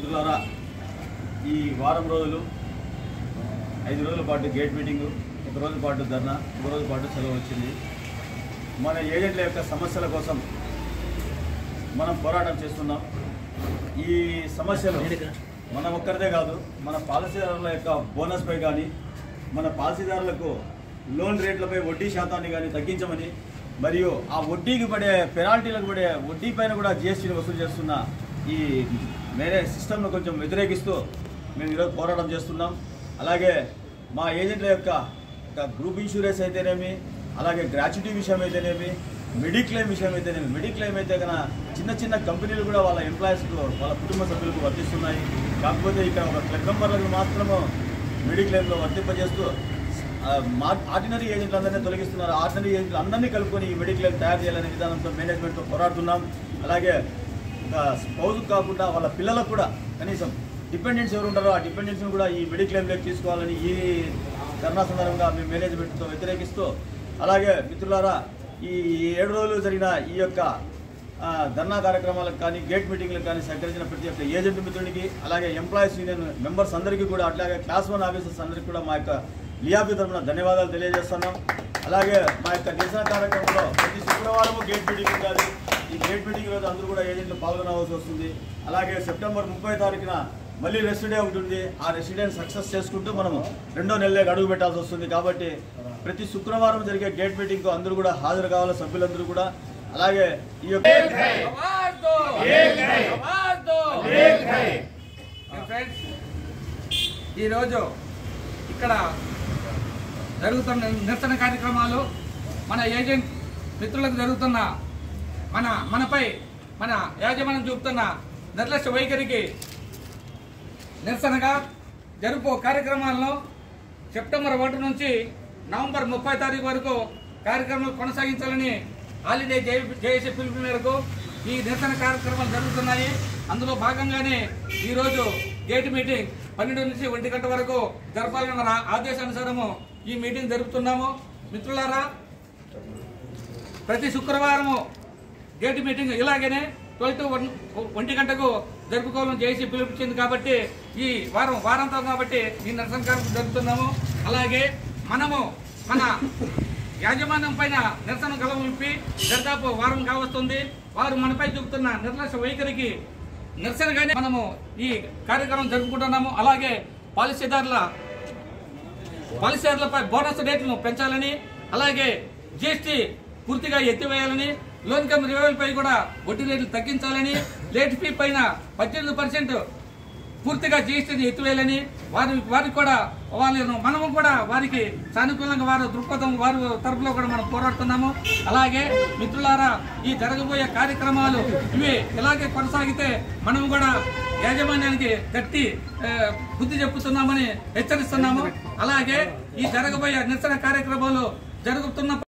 మిత్రులారా ఈ వారం రోజులు ఐదు రోజుల పాటు గేట్ మీటింగు ఒక రోజు పాటు ధర్నా ఒక రోజు పాటు సెలవు వచ్చింది మన ఏజెంట్ల యొక్క సమస్యల కోసం మనం పోరాటం చేస్తున్నాం ఈ సమస్యలు మన ఒక్కరిదే కాదు మన పాలసీదారుల యొక్క బోనస్పై కానీ మన పాలసీదారులకు లోన్ రేట్లపై వడ్డీ శాతాన్ని కానీ తగ్గించమని మరియు ఆ వడ్డీకి పడే పెనాల్టీలకు పడే వడ్డీ పైన కూడా జిఎస్టీని వసూలు చేస్తున్న ఈ వేరే సిస్టమ్ను కొంచెం వ్యతిరేకిస్తూ మేము ఈరోజు పోరాటం చేస్తున్నాం అలాగే మా ఏజెంట్ల యొక్క ఒక గ్రూప్ ఇన్సూరెన్స్ అయితేనేమి అలాగే గ్రాట్యుటీ విషయం అయితేనేమి మెడిక్లెయిమ్ విషయం అయితేనేమి మెడిక్లెయిమ్ అయితే కన్నా చిన్న చిన్న కంపెనీలు కూడా వాళ్ళ ఎంప్లాయీస్కు వాళ్ళ కుటుంబ సభ్యులకు వర్తిస్తున్నాయి కాకపోతే ఇక్కడ ఒక క్లబ్ మెంబర్లకు మాత్రము మెడిక్లెయిమ్లో వర్తింపజేస్తూ ఆ, మా ఆర్డినరీ ఏజెంట్లందరినీ తొలగిస్తున్నారు ఆర్డినరీ ఏజెంట్లు అందరినీ కలుపుకొని ఈ మెడిక్లెయిమ్ తయారు చేయాలనే విధానంతో మేనేజ్మెంట్తో పోరాడుతున్నాం అలాగే ఒక స్పౌజ్ కాకుండా వాళ్ళ పిల్లలకు కూడా కనీసం డిపెండెంట్స్ ఎవరు ఉంటారో ఆ డిపెండెంట్స్ని కూడా ఈ మెడిక్లెయిమ్లోకి తీసుకోవాలని ఈ ధర్నా సందర్భంగా మేము మేనేజ్మెంట్తో వ్యతిరేకిస్తూ అలాగే మిత్రులారా ఈ ఏడు రోజులు జరిగిన ఈ యొక్క ఆ, ధర్నా కార్యక్రమాలకు కానీ గేట్ మీటింగ్లకు కానీ సహకరించిన ప్రతి ఒక్క ఏజెంట్ మిత్రునికి అలాగే ఎంప్లాయీస్ యూనియన్ మెంబర్స్ అందరికీ కూడా అట్లాగే క్లాస్ వన్ ఆఫీసర్స్ అందరికీ కూడా మా యొక్క లియాబీ తరఫున ధన్యవాదాలు తెలియజేస్తున్నాం అలాగే మా యొక్క నిరసన కార్యక్రమంలో ప్రతి శుక్రవారం గేట్ మీటింగ్ ఉండాలి ఈ గేట్ మీటింగ్ రోజు అందరూ కూడా ఏజెంట్లు పాల్గొనవలసి వస్తుంది అలాగే సెప్టెంబర్ ముప్పై తారీఖున మళ్ళీ రెస్ట్ డే ఉంటుంది ఆ రెస్ట్ డేని సక్సెస్ చేసుకుంటూ మనము రెండో నెలలోకి అడుగు పెట్టాల్సి వస్తుంది కాబట్టి ప్రతి శుక్రవారం జరిగే గేట్ మీటింగ్కు అందరూ కూడా హాజరు కావాలి సభ్యులందరూ కూడా అలాగే ఈ యొక్క आवाज दो आवाज दो ఫ్రెండ్స్ ఈరోజు ఇక్కడ జరుగుతున్న నిరసన కార్యక్రమాలు మన ఏజెంట్ మిత్రులకు జరుగుతున్న మన మనపై మన యాజమాన్యం చూపుతున్న నిర్లక్ష్య వైఖరికి నిరసనగా జరుపు కార్యక్రమాలను సెప్టెంబర్ ఒకటి నుంచి నవంబర్ ముప్పై తారీఖు వరకు కార్యక్రమాలు కొనసాగించాలని హాలిడే జే జేఏసీ పిలుపు మేరకు ఈ నిరసన కార్యక్రమాలు జరుగుతున్నాయి అందులో భాగంగానే ఈరోజు గేట్ మీటింగ్ పన్నెండు నుంచి ఒంటి గంట వరకు జరపాలన్న రా- ఆదేశానుసారము ఈ మీటింగ్ జరుపుతున్నాము మిత్రులారా ప్రతి శుక్రవారము గేట్ మీటింగ్ ఇలాగనే ట్వెల్వ్ టు వన్ ఒంటి గంటకు జరుపుకోవాలని చేసి పిలుపుచ్చింది కాబట్టి ఈ వారం వారాంతం కాబట్టి ఈ నిరసన కార్యక్రమం జరుపుతున్నాము అలాగే మనము మన యాజమాన్యం పైన నిరసన గలవిప్పి దాదాపు వారం కావస్తుంది వారు మనపై చూపుతున్న నిర్లక్ష్య వైఖరికి నిరసనగానే మనము ఈ కార్యక్రమం జరుపుకుంటున్నాము అలాగే పాలసీదారుల పాలసీదారులపై బోనస్ రేట్లను పెంచాలని అలాగే జీఎస్టీ పూర్తిగా ఎత్తివేయాలని లోన్ కమ్ రివైవల్ పై కూడా వడ్డీ రేట్లు తగ్గించాలని లేట్ ఫీ పైన పద్దెనిమిది పర్సెంట్ పూర్తిగా జీఎస్టీని ఎత్తివేయాలని వారి వారికి కూడా వాళ్ళను మనము కూడా వారికి సానుకూలంగా వారు దృక్పథం వారి తరపులో కూడా మనం పోరాడుతున్నాము అలాగే మిత్రులారా ఈ జరగబోయే కార్యక్రమాలు ఇవి ఇలాగే కొనసాగితే మనం కూడా యాజమాన్యానికి గట్టి ఆ, బుద్ధి చెప్పుతున్నామని హెచ్చరిస్తున్నాము అలాగే ఈ జరగబోయే నిరసన కార్యక్రమాలు జరుగుతున్న